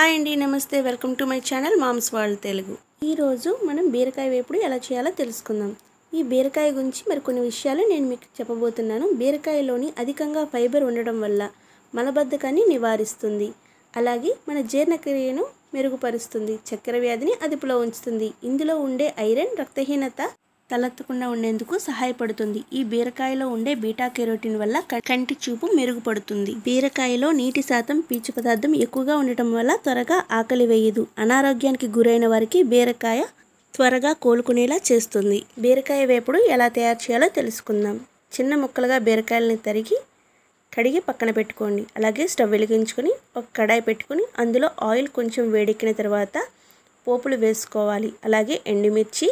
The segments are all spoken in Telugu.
హాయ్ అండి నమస్తే welcome to my channel moms world Telugu ఈరోజు మనం బీరకాయ వేపుడు ఎలా చేయాలో తెలుసుకుందాం ఈ బీరకాయ గురించి మరి కొన్ని విషయాలు నేను మీకు చెప్పబోతున్నాను బీరకాయలోని అధికంగా ఫైబర్ ఉండడం వల్ల మలబద్ధకాన్ని నివారిస్తుంది అలాగే మన జీర్ణక్రియను మెరుగుపరుస్తుంది చక్కెర వ్యాధిని అదుపులో ఉంచుతుంది ఇందులో ఉండే ఐరన్ రక్తహీనత తలెత్తకుండా ఉండేందుకు సహాయపడుతుంది ఈ బీరకాయలో ఉండే బీటా కెరోటిన్ వల్ల క- కంటి చూపు మెరుగుపడుతుంది బీరకాయలో నీటి శాతం పీచు పదార్థం ఎక్కువగా ఉండటం వల్ల త్వరగా ఆకలి వేయదు అనారోగ్యానికి గురైన వారికి బీరకాయ త్వరగా కోలుకునేలా చేస్తుంది బీరకాయ వేపుడు ఎలా తయారు చేయాలో తెలుసుకుందాం చిన్న ముక్కలుగా బీరకాయలని తరిగి కడిగి పక్కన పెట్టుకోండి అలాగే స్టవ్ వెలిగించుకొని ఒక కడాయి పెట్టుకొని అందులో ఆయిల్ కొంచెం వేడెక్కిన తర్వాత పోపులు వేసుకోవాలి అలాగే ఎండుమిర్చి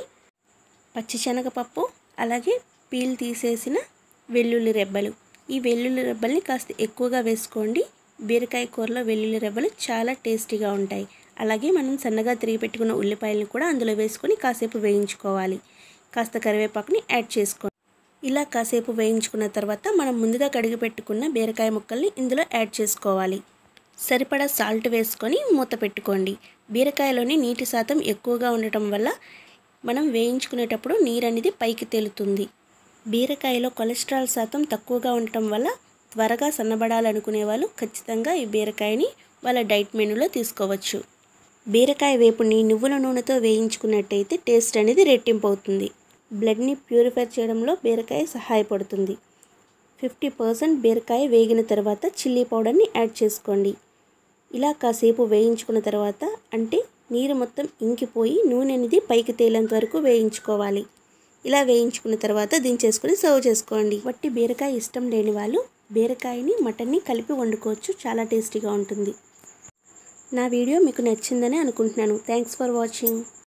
పచ్చిశనగపప్పు అలాగే పీల్ తీసేసిన వెల్లుల్లి రెబ్బలు ఈ వెల్లుల్లి రెబ్బల్ని కాస్త ఎక్కువగా వేసుకోండి బీరకాయ కూరలో వెల్లుల్లి రెబ్బలు చాలా టేస్టీగా ఉంటాయి అలాగే మనం సన్నగా తిరిగి పెట్టుకున్న ఉల్లిపాయలను కూడా అందులో వేసుకొని కాసేపు వేయించుకోవాలి కాస్త కరివేపాకుని యాడ్ చేసుకోండి ఇలా కాసేపు వేయించుకున్న తర్వాత మనం ముందుగా కడిగి పెట్టుకున్న బీరకాయ ముక్కల్ని ఇందులో యాడ్ చేసుకోవాలి సరిపడా సాల్ట్ వేసుకొని మూత పెట్టుకోండి బీరకాయలోని నీటి శాతం ఎక్కువగా ఉండటం వల్ల మనం వేయించుకునేటప్పుడు నీరు అనేది పైకి తేలుతుంది బీరకాయలో కొలెస్ట్రాల్ శాతం తక్కువగా ఉండటం వల్ల త్వరగా సన్నబడాలనుకునే వాళ్ళు ఖచ్చితంగా ఈ బీరకాయని వాళ్ళ డైట్ మెనూలో తీసుకోవచ్చు బీరకాయ వేపుని నువ్వుల నూనెతో వేయించుకున్నట్టయితే టేస్ట్ అనేది రెట్టింపు అవుతుంది బ్లడ్ని ప్యూరిఫై చేయడంలో బీరకాయ సహాయపడుతుంది ఫిఫ్టీ పర్సెంట్ బీరకాయ వేగిన తర్వాత చిల్లీ పౌడర్ని యాడ్ చేసుకోండి ఇలా కాసేపు వేయించుకున్న తర్వాత అంటే నీరు మొత్తం ఇంకిపోయి నూనె అనేది పైకి తేలేంత వరకు వేయించుకోవాలి ఇలా వేయించుకున్న తర్వాత దించేసుకొని సర్వ్ చేసుకోండి వట్టి బీరకాయ ఇష్టం లేని వాళ్ళు బీరకాయని మటన్ని కలిపి వండుకోవచ్చు చాలా టేస్టీగా ఉంటుంది నా వీడియో మీకు నచ్చిందని అనుకుంటున్నాను థ్యాంక్స్ ఫర్ వాచింగ్